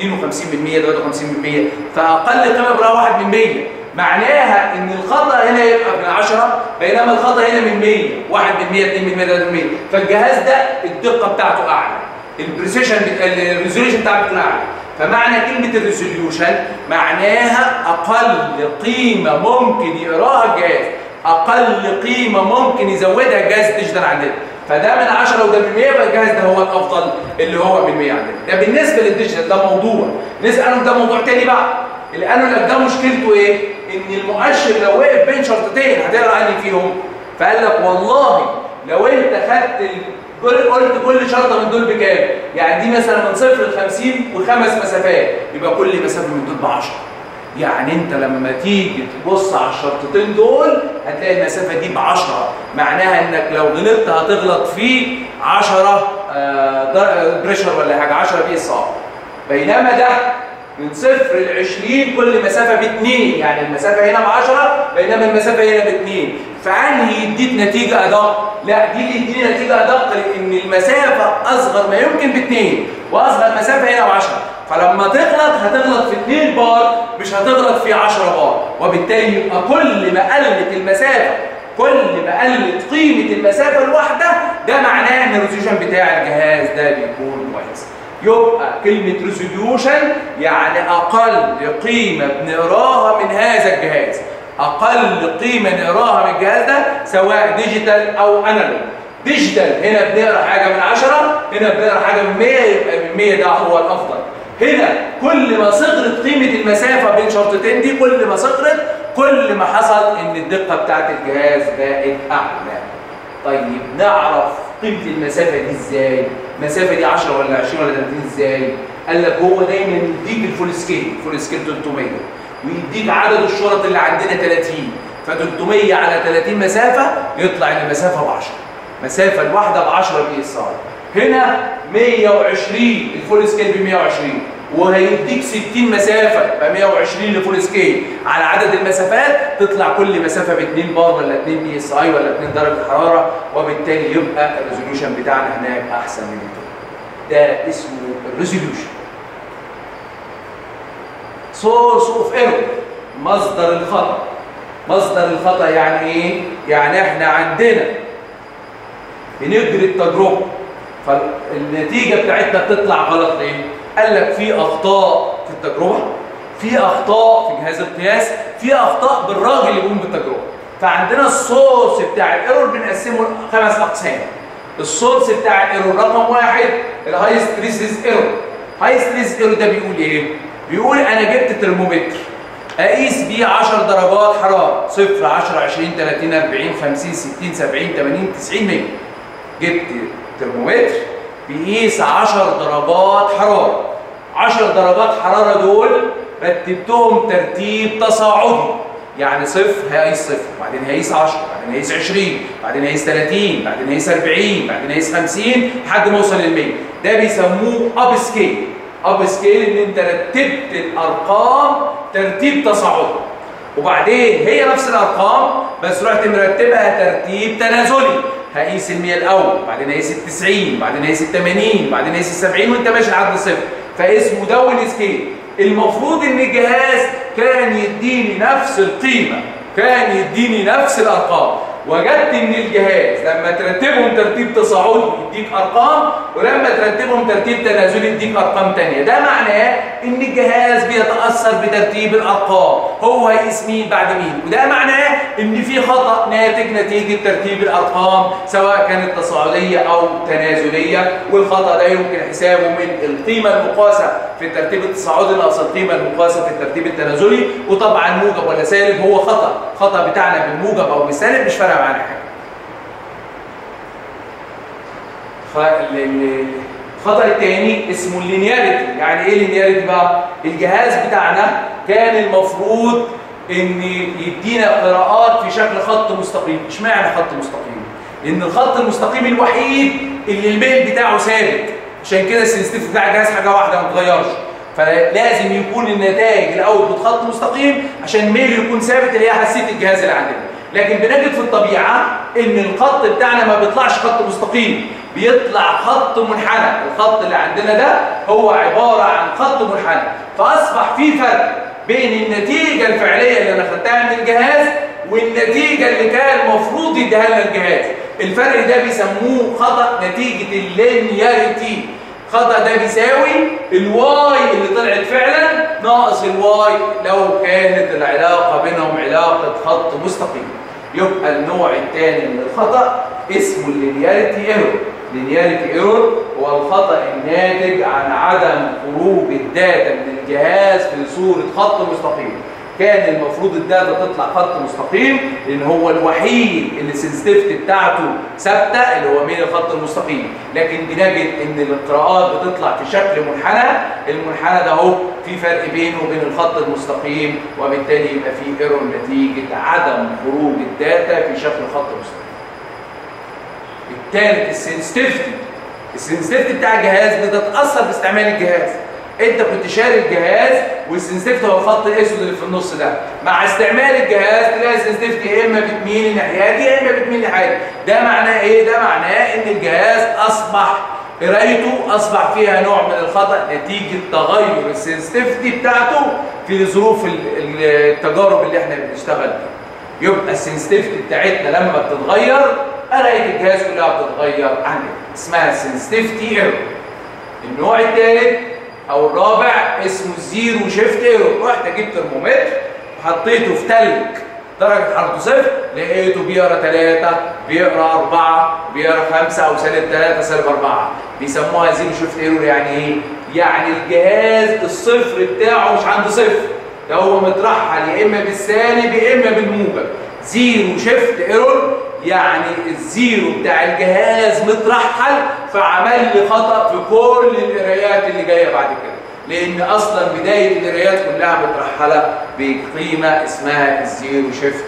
52% 53% فاقل قيمه بيقراها 1 من 100 معناها ان الخطا هنا يبقى من 10 بينما الخطا هنا من 100 1 من 100 2 من 100 3 من 100 فالجهاز ده الدقه بتاعته اعلى البريسيشن الريزوليوشن بتاعته بتكون اعلى فمعنى كلمه الريزوليوشن معناها اقل قيمه ممكن يقراها الجهاز اقل قيمه ممكن يزودها الجهاز الديجيتال عندنا فده من 10 وده من 100 يبقى الجهاز ده هو الافضل اللي هو من 100 عندنا ده بالنسبه للديجيتال ده موضوع نسال ده موضوع تاني بقى الانالوج ده مشكلته ايه ان المؤشر لو وقف بين شرطتين هتقرا انهي فيهم فقال لك والله لو انت خدت قلت كل شرطه من دول بكام يعني دي مثلا من صفر ل 50 وخمس مسافات يبقى كل مسافه من دول ب 10 يعني انت لما تيجي تبص على الشرطتين دول هتلاقي المسافه دي ب 10 معناها انك لو غلطت هتغلط في 10 بريشر ولا حاجه 10 بي اس ار بينما ده من صفر ل 20 كل مسافه ب 2 يعني المسافه هنا ب 10 بينما المسافه هنا ب 2 فانهي يديك نتيجه ادق لا دي اللي يديني نتيجه ادق لان المسافه اصغر ما يمكن ب 2 واصغر مسافه هنا ب 10 فلما تغلط هتغلط في 2 بار مش هتغلط في 10 بار وبالتالي يبقى كل ما قلت المسافه كل ما قلت قيمه المسافه الواحده ده معناه ان الريزوليوشن بتاع الجهاز ده بيكون كويس يبقى كلمة ريزوليوشن يعني أقل قيمة بنقراها من هذا الجهاز أقل قيمة نقراها من الجهاز ده سواء ديجيتال أو أنالوج ديجيتال هنا بنقرا حاجة من 10 هنا بنقرا حاجة من 100 يبقى من 100 ده هو الأفضل هنا كل ما صغرت قيمة المسافة بين شرطتين دي كل ما صغرت كل ما حصل إن الدقة بتاعت الجهاز بقت أعلى طيب نعرف قيمة المسافة دي ازاي؟ المسافة دي 10 ولا 20 ولا 30 ازاي؟ قال لك هو دايما يديك الفول سكيل، الفول سكيل 300 ويديك عدد الشرط اللي عندنا 30 ف 300 على 30 مسافة يطلع ان المسافة ب 10 مسافة الواحدة ب 10 بي اس ار هنا 120 الفول سكيل ب 120 وهيديك 60 مسافة يبقى 120 لفول سكيل على عدد المسافات تطلع كل مسافة ب 2 بار ولا 2 بي اس اي ولا 2 درجة حرارة وبالتالي يبقى الريزوليوشن بتاعنا هناك أحسن من كده. ده اسمه الريزوليوشن. سورس اوف ايرور مصدر الخطأ. مصدر الخطأ يعني ايه؟ يعني احنا عندنا بنجري التجربة فالنتيجة بتاعتنا بتطلع غلط ليه؟ قال لك في اخطاء في التجربه في اخطاء في جهاز القياس في اخطاء بالراجل اللي بيقوم بالتجربه فعندنا السورس بتاع الايرور بنقسمه خمس اقسام السورس بتاع الايرور رقم واحد الهاي ستريس ايرور هاي ستريس ايرور ده بيقول ايه بيقول انا جبت ترمومتر اقيس بيه 10 درجات حراره 0 10 20 30 40 50 60 70 80 90 100 جبت ترمومتر بيقيس 10 درجات حرارة 10 درجات حرارة دول رتبتهم ترتيب تصاعدي يعني صفر هيقيس صفر بعدين هيقيس 10 بعدين هيقيس 20 بعدين هيقيس 30 بعدين هيقيس 40 بعدين هيقيس 50 لحد ما يوصل لل 100 ده بيسموه اب سكيل اب سكيل ان انت رتبت الارقام ترتيب تصاعدي وبعدين هي نفس الارقام بس رحت مرتبها ترتيب تنازلي هقيس ال 100 الاول بعدين هقيس ال 90 بعدين هقيس ال 80 بعدين هقيس ال 70 وانت ماشي لحد الصفر فاسمه داون سكيل المفروض ان الجهاز كان يديني نفس القيمه كان يديني نفس الارقام وجدت ان الجهاز لما ترتبهم ترتيب تصاعدي يديك ارقام ولما ترتبهم ترتيب تنازلي يديك ارقام ثانيه ده معناه ان الجهاز بيتاثر بترتيب الارقام هو هيقيس مين بعد مين وده معناه ان في خطا ناتج نتيجه ترتيب الارقام سواء كانت تصاعديه او تنازليه والخطا ده يمكن حسابه من القيمه المقاسه في الترتيب التصاعدي ناقص القيمه المقاسه في الترتيب التنازلي وطبعا موجب ولا سالب هو خطا خطا بتاعنا بالموجب او بالسالب مش فارقه معانا حاجه الخطأ الثاني اسمه اللينياريتي يعني ايه اللينياريتي بقى الجهاز بتاعنا كان المفروض ان يدينا قراءات في شكل خط مستقيم اشمعنى خط مستقيم لان الخط المستقيم الوحيد اللي الميل بتاعه ثابت عشان كده السنسيتيف بتاع الجهاز حاجه واحده ما تتغيرش فلازم يكون النتائج الاوتبوت خط مستقيم عشان الميل يكون ثابت اللي هي حساسيه الجهاز اللي عندنا لكن بنجد في الطبيعه ان الخط بتاعنا ما بيطلعش خط مستقيم بيطلع خط منحنى الخط اللي عندنا ده هو عباره عن خط منحنى فاصبح في فرق بين النتيجه الفعليه اللي انا خدتها من الجهاز والنتيجه اللي كان المفروض يديها لنا الجهاز الفرق ده بيسموه خطا نتيجه اللينياريتي خطأ ده بيساوي الواي اللي طلعت فعلا ناقص الواي لو كانت العلاقة بينهم علاقة خط مستقيم يبقى النوع الثاني من الخطأ اسمه اللينياريتي ايرور لينياريتي ايرور هو الخطأ الناتج عن عدم خروج الداتا من الجهاز في صورة خط مستقيم كان المفروض الداتا تطلع خط مستقيم لان هو الوحيد اللي السنسيتيفيتي بتاعته ثابته اللي هو مين الخط المستقيم لكن بنجد ان القراءات بتطلع في شكل منحنى المنحنى ده اهو في فرق بينه وبين الخط المستقيم وبالتالي يبقى في ايرور نتيجه عدم خروج الداتا في شكل خط مستقيم الثالث السنسيتيفيتي السنسيتيفيتي بتاع الجهاز بتتاثر باستعمال الجهاز انت كنت شاري الجهاز والسنسيتيفيتي هو الخط الاسود اللي في النص ده مع استعمال الجهاز تلاقي السنسيتيفيتي يا اما بتميل الناحيه دي يا اما بتميل الناحيه دي ده معناه ايه ده معناه ان الجهاز اصبح قرايته اصبح فيها نوع من الخطا نتيجه تغير السنسيتيفيتي بتاعته في ظروف التجارب اللي احنا بنشتغل بيها يبقى السنسيتيفيتي بتاعتنا لما بتتغير قرايه الجهاز كلها بتتغير عنها اسمها السنسيتيفيتي ايرور النوع الثالث او الرابع اسمه زيرو شيفت ايرور رحت اجيب ترمومتر وحطيته في تلج درجه حرارته صفر لقيته بيقرا 3 بيقرا 4 بيقرا 5 او سالب 3 سالب 4 بيسموها زيرو شيفت ايرور يعني ايه؟ يعني الجهاز الصفر بتاعه مش عند صفر ده هو مترحل يا اما بالسالب يا اما بالموجب زيرو شيفت ايرور يعني الزيرو بتاع الجهاز مترحل فعمل لي خطأ في كل القرايات اللي جايه بعد كده لان اصلا بدايه القرايات كلها مترحله بقيمه اسمها الزيرو شيفت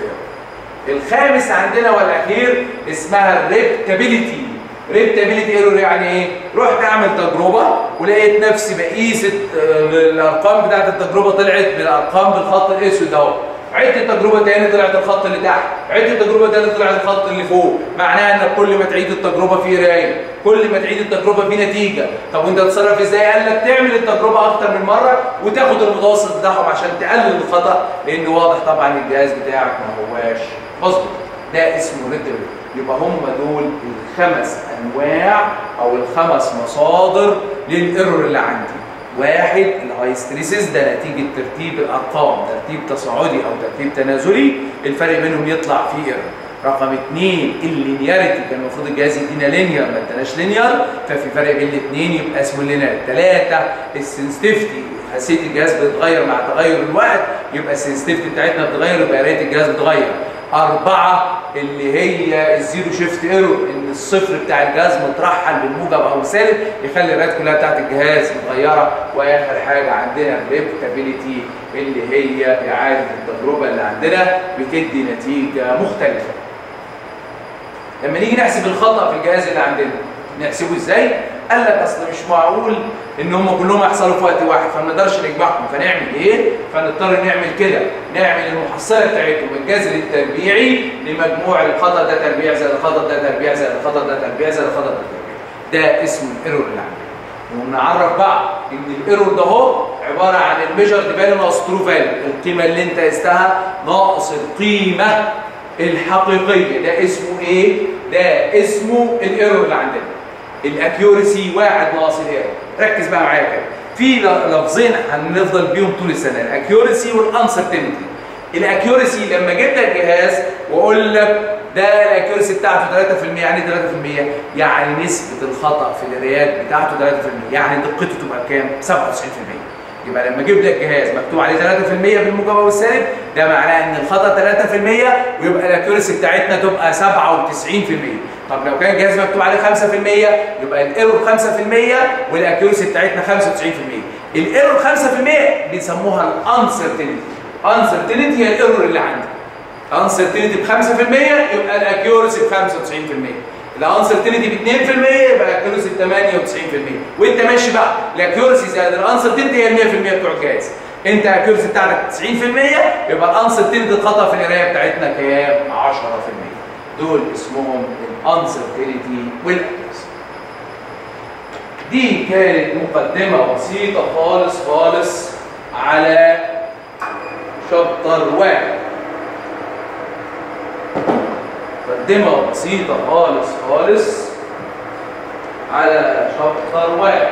الخامس عندنا والاخير اسمها الريبتابيليتي ريبتابيليتي ايرور يعني ايه رحت اعمل تجربه ولقيت نفسي بقيس الارقام بتاعت التجربه طلعت بالارقام بالخط الاسود اهو عدت التجربه تاني طلعت الخط اللي تحت عدت التجربه تاني طلعت الخط اللي فوق معناها ان كل ما تعيد التجربه في قرايه كل ما تعيد التجربه في نتيجه طب وانت تتصرف ازاي قال لك تعمل التجربه اكتر من مره وتاخد المتوسط بتاعهم عشان تقلل الخطا لان واضح طبعا الجهاز بتاعك ما هواش مظبوط ده اسمه ريتم يبقى هم دول الخمس انواع او الخمس مصادر للايرور اللي عندي واحد الهاي ستريسز ده نتيجه ترتيب الارقام ترتيب تصاعدي او ترتيب تنازلي الفرق بينهم يطلع فيه ايرور رقم اثنين اللينياريتي كان المفروض الجهاز يدينا لينير ما اداناش لينير ففي فرق بين الاثنين يبقى اسمه لينير ثلاثه السنسيتيفيتي حسيت الجهاز بيتغير مع تغير الوقت يبقى السنسيتيفيتي بتاعتنا بتتغير يبقى قرايه الجهاز بتتغير أربعة اللي هي الزيرو شيفت ايرور ان الصفر بتاع الجهاز مترحل بالموجب او سالب يخلي الرات كلها بتاعت الجهاز متغيره واخر حاجه عندنا الريبتابيليتي اللي هي اعاده التجربه اللي عندنا بتدي نتيجه مختلفه. لما نيجي نحسب الخطا في الجهاز اللي عندنا نحسبه ازاي؟ قال لك اصل مش معقول ان هم كلهم يحصلوا في وقت واحد فما نقدرش نجمعهم فنعمل ايه؟ فنضطر نعمل كده نعمل المحصله بتاعتهم الجذر التربيعي لمجموع الخطا ده تربيع زائد الخطا ده تربيع زائد الخطا ده تربيع زائد الخطا ده تربيع ده اسمه الايرور اللي عندنا ونعرف بقى ان الايرور ده هو عباره عن الميجر فاليو ناقص ترو فاليو القيمه اللي انت قستها ناقص القيمه الحقيقيه ده اسمه ايه؟ ده اسمه الايرور اللي عندنا الاكيورسي واحد ناقص الايرور ركز بقى معايا كده في لفظين هنفضل بيهم طول السنه الاكيورسي والانسرتينتي الاكيورسي لما جبت الجهاز واقول لك ده الاكيورسي بتاعته 3% يعني 3% يعني نسبه الخطا في القرايات بتاعته 3% يعني دقته تبقى كام 97% يبقى لما اجيب لك جهاز مكتوب عليه 3% بالموجب والسالب ده معناه ان الخطا 3% ويبقى الاكيورسي بتاعتنا تبقى 97% طب لو كان الجهاز مكتوب عليه 5% يبقى الايرور 5% والاكيورسي بتاعتنا 95% الايرور 5% بيسموها الانسرتينتي انسرتينتي هي الايرور اللي عندي انسرتينتي ب 5% يبقى الاكيورسي ب 95% الانسرتينتي ب 2% يبقى الاكيورسي ب 98% وانت ماشي بقى الاكيورسي زائد الانسرتينتي هي ال 100% بتوع الجهاز انت الاكيورسي بتاعتك 90% يبقى الانسرتينتي الخطا في القرايه بتاعتنا كام 10% دول اسمهم الانسرتينتي والاكيورسي دي كانت مقدمه بسيطه خالص خالص على شابتر واحد مقدمة بسيطة خالص خالص على شابتر واحد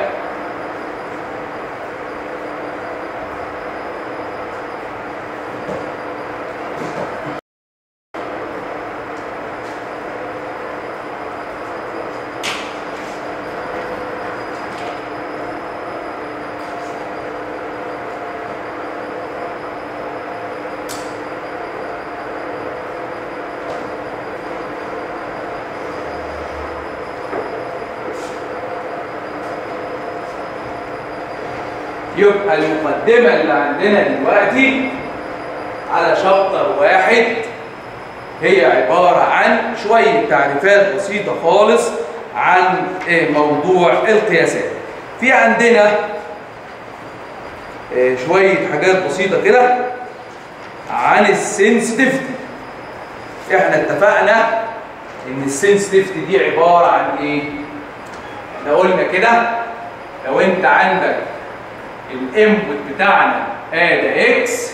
يبقى المقدمة اللي عندنا دلوقتي على شابتر واحد هي عبارة عن شوية تعريفات بسيطة خالص عن موضوع القياسات في عندنا شوية حاجات بسيطة كده عن السنسيتيفيتي احنا اتفقنا ان السنسيتيفيتي دي عبارة عن ايه احنا قلنا كده لو انت عندك الانبوت بتاعنا ادي اكس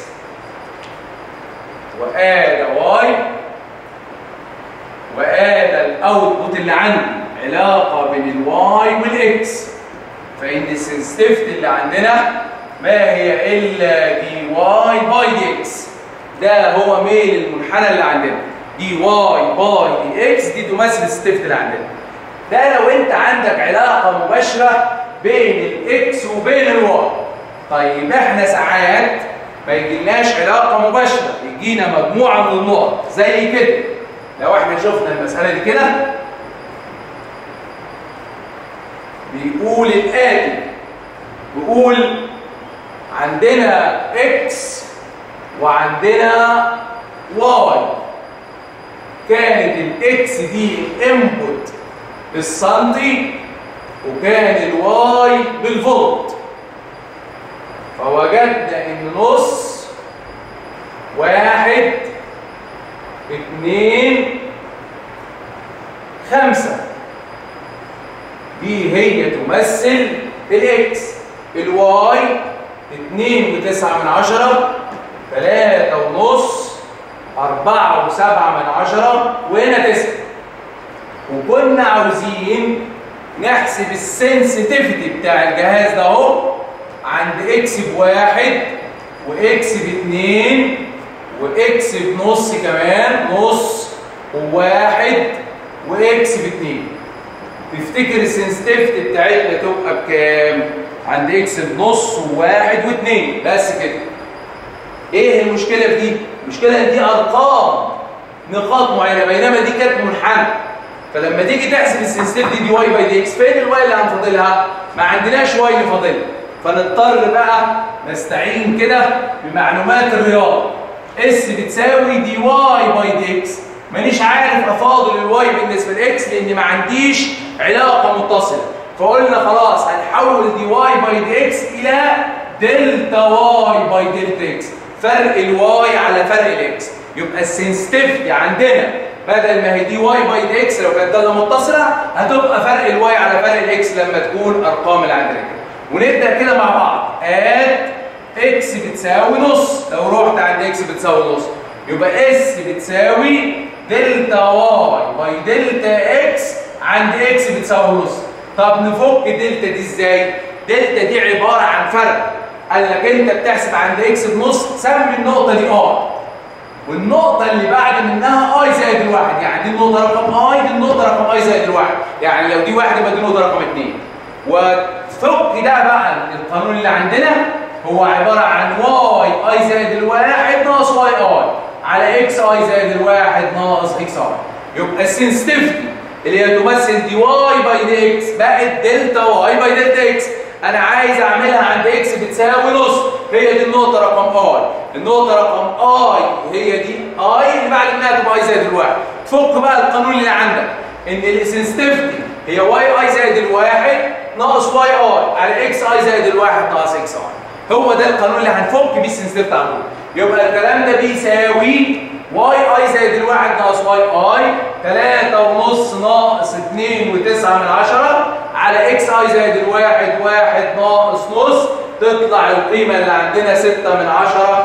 وادي واي وادي الاوتبوت اللي عندي علاقه بين الواي والاكس فان السنسيتيفيتي اللي عندنا ما هي الا دي واي باي دي اكس ده هو ميل المنحنى اللي عندنا دي واي باي دي اكس دي تمثل السنسيتيفيتي اللي عندنا ده لو انت عندك علاقه مباشره بين الاكس وبين الواي طيب احنا ساعات ما يجيلناش علاقه مباشره يجينا مجموعه من النقط زي كده لو احنا شفنا المساله دي كده بيقول الاتي بيقول عندنا اكس وعندنا واي كانت الاكس دي الانبوت بالسنتي وكان الواي بالفولت فوجدنا ان نص واحد اتنين خمسة دي هي تمثل الاكس الواي اتنين وتسعة من عشرة تلاتة ونص أربعة وسبعة من عشرة وهنا تسعة وكنا عاوزين نحسب السنسيتيفيتي بتاع الجهاز ده اهو عند اكس بواحد واكس باتنين واكس بنص كمان نص وواحد واكس باتنين تفتكر السنسيتيفيتي بتاعتنا تبقى بكام؟ عند اكس بنص وواحد واتنين بس كده ايه المشكله في دي؟ المشكله ان دي ارقام نقاط معينه بينما دي كانت منحنى فلما تيجي تحسب السنسيتيفيتي دي واي باي دي اكس فين الواي اللي هنفضلها؟ ما عندناش واي نفضلها فنضطر بقى نستعين كده بمعلومات الرياضه اس بتساوي دي واي باي دي اكس مانيش عارف افاضل الواي بالنسبه لاكس لان ما عنديش علاقه متصله فقلنا خلاص هنحول دي واي باي دي اكس الى دلتا واي باي دلتا اكس فرق الواي على فرق الاكس يبقى السنسيتيفيتي عندنا بدل ما هي دي واي باي دي اكس لو كانت داله متصله هتبقى فرق الواي على فرق الاكس لما تكون ارقام اللي عندنا كده ونبدا كده مع بعض اد اكس بتساوي نص لو رحت عند اكس بتساوي نص يبقى اس بتساوي دلتا واي باي دلتا اكس عند اكس بتساوي نص طب نفك دلتا دي ازاي دلتا دي عباره عن فرق قال لك انت بتحسب عند اكس بنص سمي النقطه دي ار والنقطه اللي بعد منها اي زائد الواحد يعني دي النقطه رقم اي دي النقطه رقم اي زائد الواحد يعني لو دي واحد يبقى دي النقطه رقم اثنين وفك ده بقى القانون اللي عندنا هو عباره عن واي اي زائد الواحد ناقص واي اي على اكس اي زائد الواحد ناقص اكس اي يبقى السنسيتيفيتي اللي هي تمثل دي واي باي دي اكس بقت دلتا واي باي دلتا اكس انا عايز اعملها عند اكس بتساوي نص هي دي النقطه رقم اي النقطه رقم اي هي دي اي اللي بعد منها تبقى اي زائد الواحد تفك بقى القانون اللي عندك ان السنسيتيفيتي هي واي اي زائد الواحد ناقص واي اي على اكس اي زائد الواحد ناقص اكس اي هو ده القانون اللي هنفك بيه السنسيتيفيتي على طول يبقى الكلام ده بيساوي واي اي زائد الواحد ناقص واي اي 3 ونص ناقص 2 و9 من عشرة على اكس اي زائد الواحد واحد ناقص نص تطلع القيمة اللي عندنا 6 من عشرة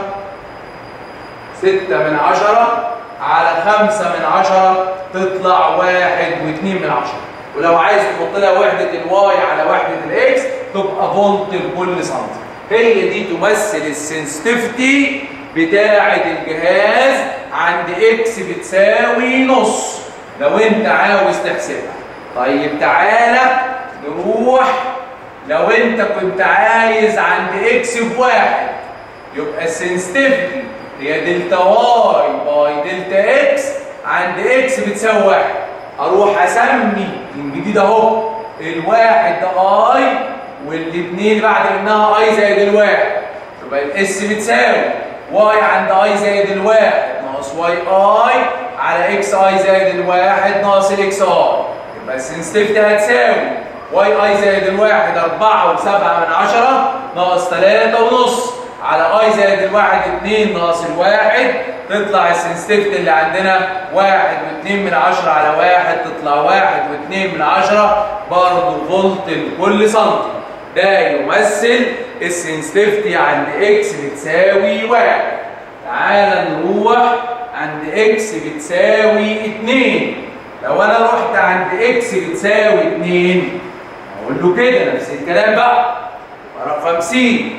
6 من عشرة على 5 من عشرة تطلع واحد و2 من عشرة ولو عايز تحط لها وحدة الواي على وحدة الاكس تبقى فولت لكل سنتي هي دي تمثل السنسيتيفيتي بتاعة الجهاز عند اكس بتساوي نص لو انت عاوز تحسبها طيب تعالى نروح لو انت كنت عايز عند اكس بواحد يبقى السنسيتيفيتي هي دلتا واي باي دلتا اكس عند اكس بتساوي واحد اروح اسمي من جديد اهو الواحد ده اي والاثنين بعد منها اي زائد الواحد يبقى الاس بتساوي واي عند اي زائد الواحد ناقص واي اي على اكس اي زائد الواحد ناقص الاكس اي يبقى السنسيتيفيتي هتساوي واي اي زائد الواحد 4 و7 من 10 ناقص 3 ونص على اي زائد الواحد 2 ناقص الواحد تطلع السنسيتيفيتي اللي عندنا 1 و2 من 10 على 1 تطلع 1 و2 من 10 برضه فولت لكل سنتي ده يمثل السنسيتيفيتي عند اكس بتساوي 1 تعال نروح عند اكس بتساوي 2 لو انا رحت عند اكس بتساوي 2 اقول له كده نفس الكلام بقى رقم سي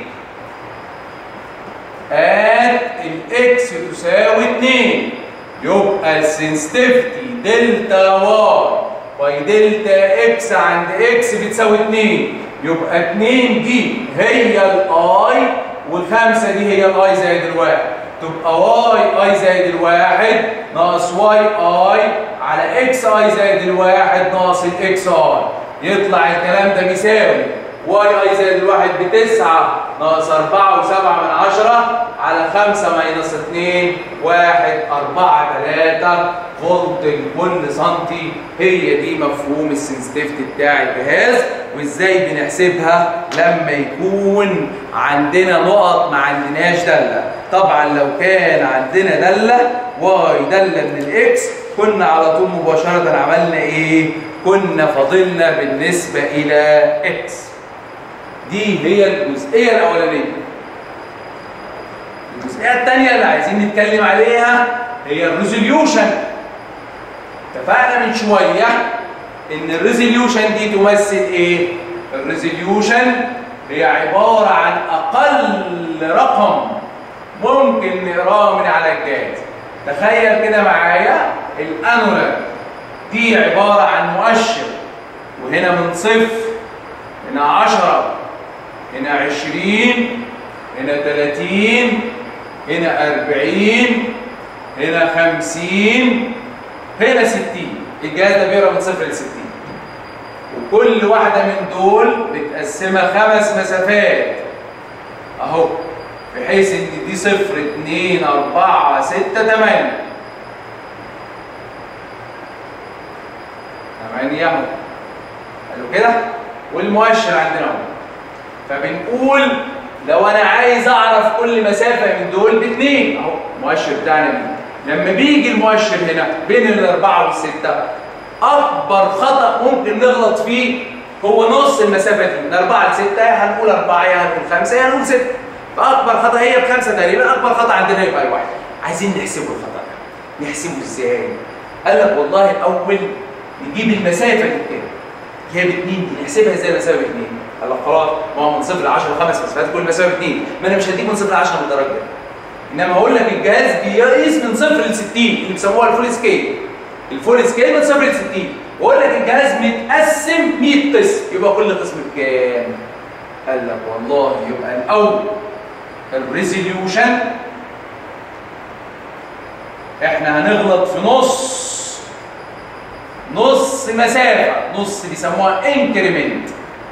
ات الاكس تساوي 2 يبقى السنسيتيفيتي دلتا واي باي دلتا اكس عند اكس بتساوي 2 يبقى 2 دي هي الاي والخمسه دي هي الاي زائد الواحد تبقى واي اي زائد الواحد ناقص واي اي على اكس اي زائد الواحد ناقص الاكس اي يطلع الكلام ده بيساوي واي اي زائد الواحد بتسعة ناقص أربعة وسبعة من عشرة على خمسة ماينس اتنين واحد أربعة تلاتة فولت لكل سنتي هي دي مفهوم السنسيتيفيتي بتاع الجهاز وازاي بنحسبها لما يكون عندنا نقط ما عندناش دالة طبعا لو كان عندنا دالة واي دالة من الاكس كنا على طول مباشرة عملنا ايه؟ كنا فاضلنا بالنسبة إلى اكس دي هي الجزئيه الاولانيه الجزئيه الثانيه اللي عايزين نتكلم عليها هي الريزوليوشن اتفقنا من شويه ان الريزوليوشن دي تمثل ايه الريزوليوشن هي عباره عن اقل رقم ممكن نقراه من على الجهاز تخيل كده معايا الانولر دي عباره عن مؤشر وهنا من صفر هنا 10 هنا عشرين هنا تلاتين هنا أربعين هنا خمسين هنا ستين الجهاز ده بيقرا من صفر لستين وكل واحدة من دول متقسمة خمس مسافات أهو بحيث إن دي صفر اتنين أربعة ستة تمانية تمانية أهو حلو كده والمؤشر عندنا أهو فبنقول لو انا عايز اعرف كل مسافه من دول باثنين اهو المؤشر بتاعنا دي لما بيجي المؤشر هنا بين الاربعه والسته اكبر خطا ممكن نغلط فيه هو نص المسافه دي من اربعه لسته هنقول اربعه يا هنقول خمسه يا هنقول سته فاكبر خطا هي بخمسه تقريبا اكبر خطا عندنا يبقى واحد عايزين نحسبه الخطا ده نحسبه ازاي؟ قال لك والله الاول نجيب المسافه دي كده هي باثنين دي نحسبها ازاي المسافه باثنين؟ قال لك خلاص ما هو من صفر ل 10 خمس مسافات كل مسافه باثنين ما انا مش هديك من صفر ل 10 بالدرجه انما هقول لك الجهاز بيقيس من صفر ل 60 اللي بيسموها الفول سكيل الفول سكيل من صفر ل 60 واقول لك الجهاز متقسم 100 قسم يبقى كل قسم بكام؟ قال لك والله يبقى الاول الريزوليوشن احنا هنغلط في نص نص مسافه نص بيسموها انكريمنت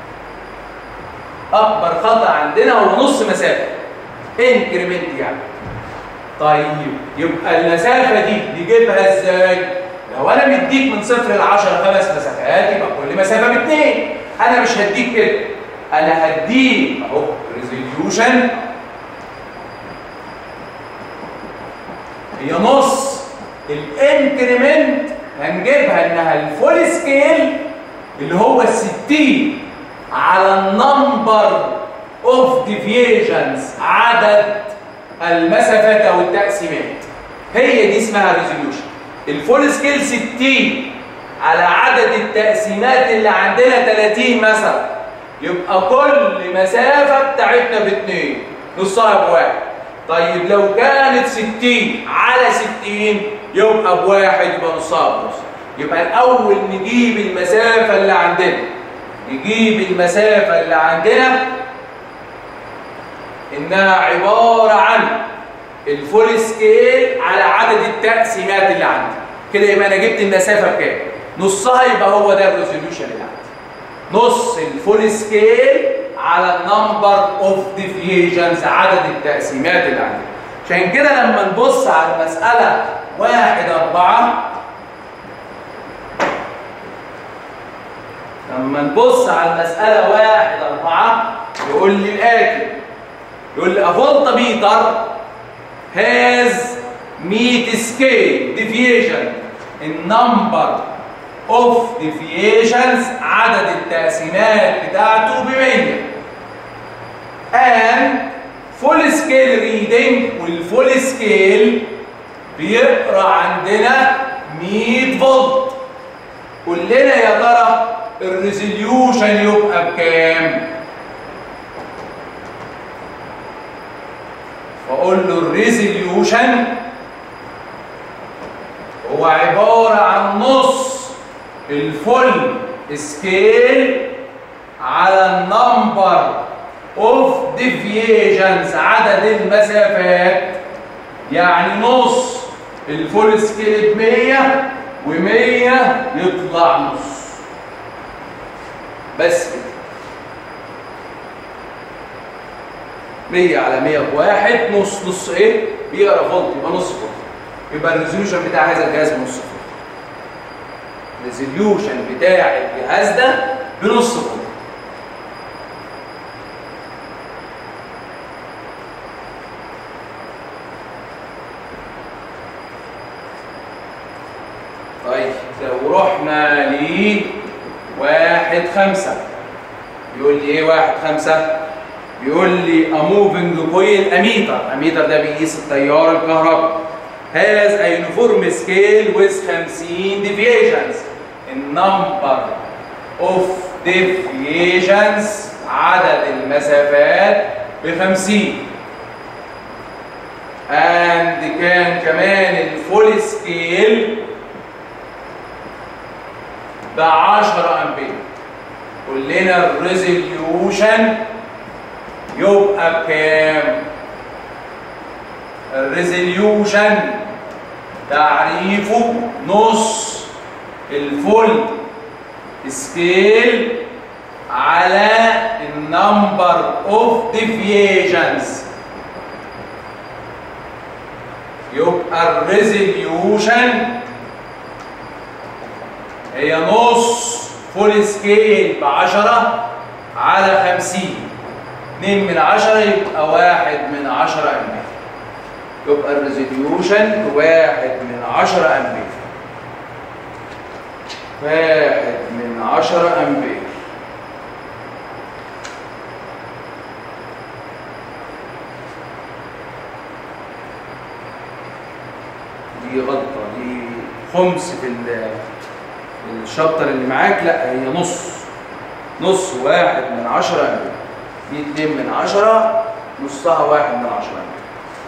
اكبر خطا عندنا هو نص مسافه انكريمنت يعني طيب يبقى المسافه دي نجيبها ازاي لو انا مديك من صفر ل 10 خمس مسافات يبقى كل مسافه باثنين انا مش هديك كده انا هديك اهو ريزوليوشن هي نص الانكريمنت هنجيبها انها الفول سكيل اللي هو ال 60 على النمبر اوف ديفيشنز عدد المسافات او التقسيمات هي دي اسمها ريزوليوشن الفول سكيل 60 على عدد التقسيمات اللي عندنا 30 مثلا يبقى كل مسافه بتاعتنا باثنين نصها بواحد طيب لو كانت 60 على 60 يبقى بواحد يبقى نصها بنص يبقى الاول نجيب المسافه اللي عندنا نجيب المسافة اللي عندنا إنها عبارة عن الفول سكيل على عدد التقسيمات اللي عندي كده يبقى أنا جبت المسافة بكام؟ نصها يبقى هو ده الريزوليوشن اللي عندي نص الفول سكيل على النمبر اوف ديفيجنز عدد التقسيمات اللي عندنا عشان كده لما نبص على المسألة واحد أربعة لما نبص على المسألة واحد أربعة يقول لي الآتي يقول لي a voltmeter has meet scale deviation in number of deviations عدد التقسيمات بتاعته ب 100 and full scale reading والفول سكيل بيقرا عندنا 100 فولت قول لنا يا ترى الريزوليوشن يبقى بكام؟ فاقول له الريزوليوشن هو عباره عن نص الفول سكيل على النمبر اوف ديفيجنز عدد المسافات يعني نص الفول سكيل ب 100 و100 يطلع نص بس كده 100 على 100 بواحد نص نص ايه؟ بيقرا فولت يبقى نص فولت يبقى الريزوليوشن بتاع هذا الجهاز بنص فولت الريزوليوشن بتاع الجهاز ده بنص فولت طيب لو رحنا ل واحد خمسة يقول لي ايه واحد خمسة بيقول لي a moving coil اميتر اميتر ده بيقيس التيار الكهربائي has a uniform scale with 50 deviations in number of deviations عدد المسافات ب 50 and كان كمان الفول سكيل ب 10 امبير قول لنا الريزوليوشن يبقى بكام الريزوليوشن تعريفه نص الفول سكيل على النمبر اوف ديفيشنز يبقى الريزوليوشن هي نص فول سكيل ب 10 على 50 2 من 10 يبقى 1 من 10 امبير يبقى الريزوليوشن 1 من 10 امبير 1 من 10 امبير دي غلطة دي خمس في الشابتر اللي معاك لا هي نص نص واحد من عشرة امبير دي اتنين من عشرة نصها واحد من عشرة امبير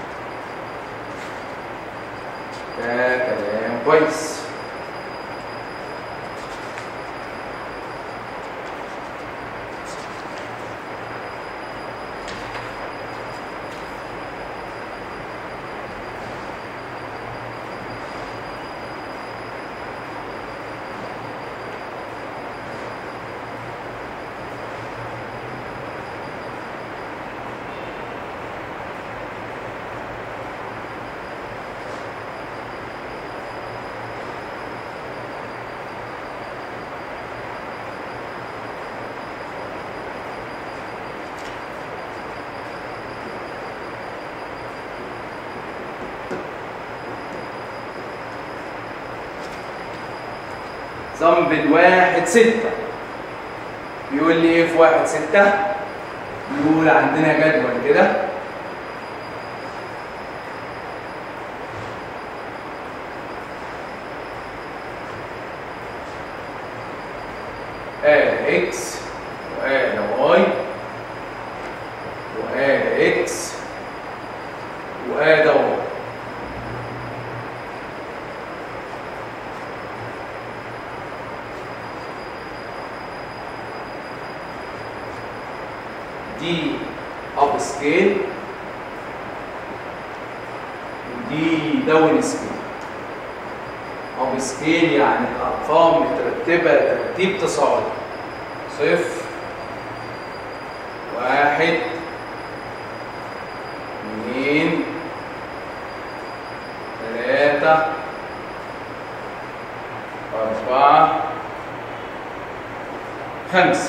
ده كلام كويس ذنب واحد ستة بيقول لي ايه في واحد ستة بيقول عندنا جدول كده آلة إكس وآلة واي وآلة إكس وآلة واي دي اب سكيل ودي داون سكيل اب سكيل يعني الارقام مترتبه ترتيب تصاعدي صفر واحد اثنين ثلاثة أربعة خمسة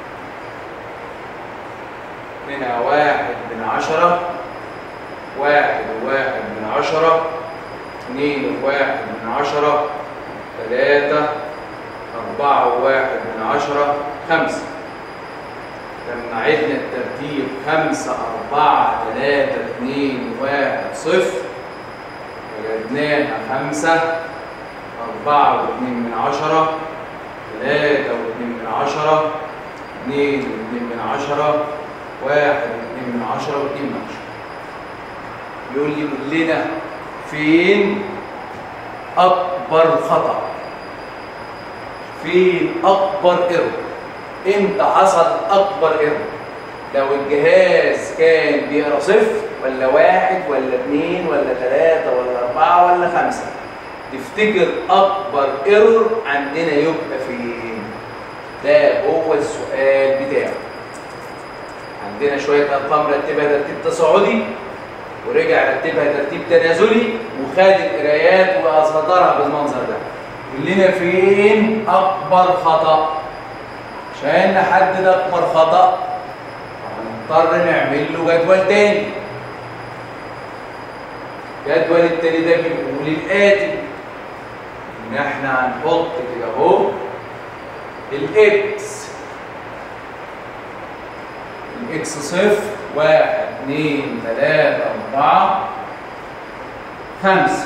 هنا واحد من عشرة واحد وواحد من عشرة اثنين وواحد من عشرة ثلاثة أربعة وواحد من عشرة خمسة لما عدنا الترتيب خمسة أربعة ثلاثة اثنين واحد صفر وجدناها خمسة أربعة واثنين من عشرة ثلاثة واثنين من عشرة اثنين واثنين من عشرة واحد واثنين من عشرة واثنين من عشرة يقول لي قول لنا فين أكبر خطأ فين أكبر إيرور امتى حصل اكبر ايرور لو الجهاز كان بيقرا صفر ولا واحد ولا اثنين ولا ثلاثة ولا أربعة ولا خمسة تفتكر أكبر ايرور عندنا يبقى فين؟ ده هو السؤال بتاعه عندنا شوية أرقام رتبها ترتيب تصاعدي ورجع رتبها ترتيب تنازلي وخد القرايات وأصدرها بالمنظر ده يقول لنا فين أكبر خطأ؟ عشان نحدد اكبر خطا هنضطر نعمل له جدول تاني الجدول التاني ده بيقول الاتي ان احنا هنحط كده اهو الاكس الاكس صفر واحد اثنين ثلاثة أربعة خمسة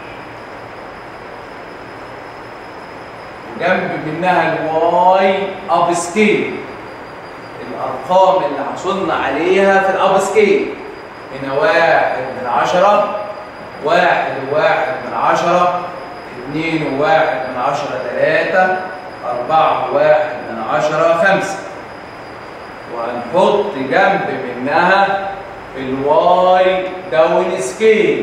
جنب منها الواي اب سكيل الارقام اللي حصلنا عليها في الاب سكيل هنا واحد من عشرة واحد وواحد من عشرة اتنين وواحد من عشرة تلاتة أربعة وواحد من عشرة خمسة وهنحط جنب منها الواي داون سكيل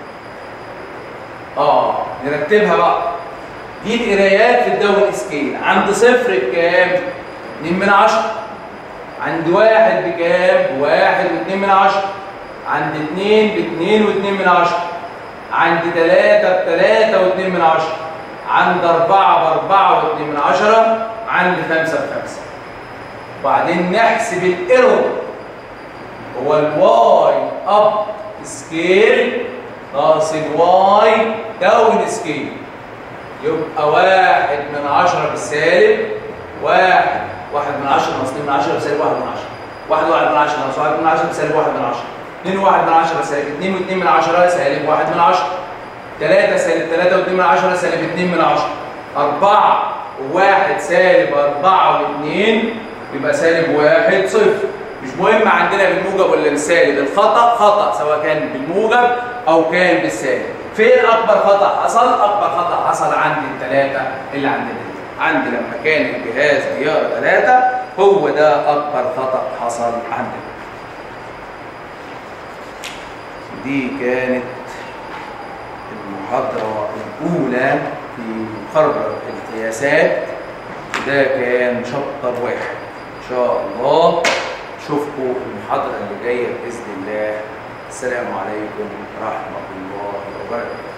اه نرتبها بقى دي القرايات في الداون سكيل عند صفر بكام؟ 2 من 10 عند واحد بكام؟ بواحد و2 من 10 عند اثنين باثنين واثنين من 10 عند ثلاثة بثلاثة واثنين من 10 عند أربعة بأربعة واثنين من 10 عند خمسة بخمسة وبعدين نحسب الايرور هو الواي اب سكيل ناقص الواي داون سكيل يبقى واحد من عشرة بالسالب واحد واحد من عشرة ناقص اتنين من عشرة بسالب واحد من عشرة واحد واحد من عشرة ناقص واحد من عشرة بسالب واحد من عشرة اتنين واحد من عشرة سالب اتنين واتنين من عشرة سالب واحد من عشرة تلاتة سالب تلاتة واتنين من عشرة سالب اتنين من عشرة أربعة وواحد سالب أربعة واتنين يبقى سالب واحد صفر مش مهم عندنا بالموجب ولا بالسالب الخطأ خطأ سواء كان بالموجب أو كان بالسالب فين أكبر خطأ حصل؟ أكبر خطأ حصل عند الثلاثة اللي عندنا دي عندي لما كان الجهاز بيقرا ثلاثة هو ده أكبر خطأ حصل عندنا دي كانت المحاضرة الأولى في مقرر القياسات ده كان شابتر واحد إن شاء الله أشوفكم المحاضرة اللي جاية بإذن الله السلام عليكم ورحمة الله وبركاته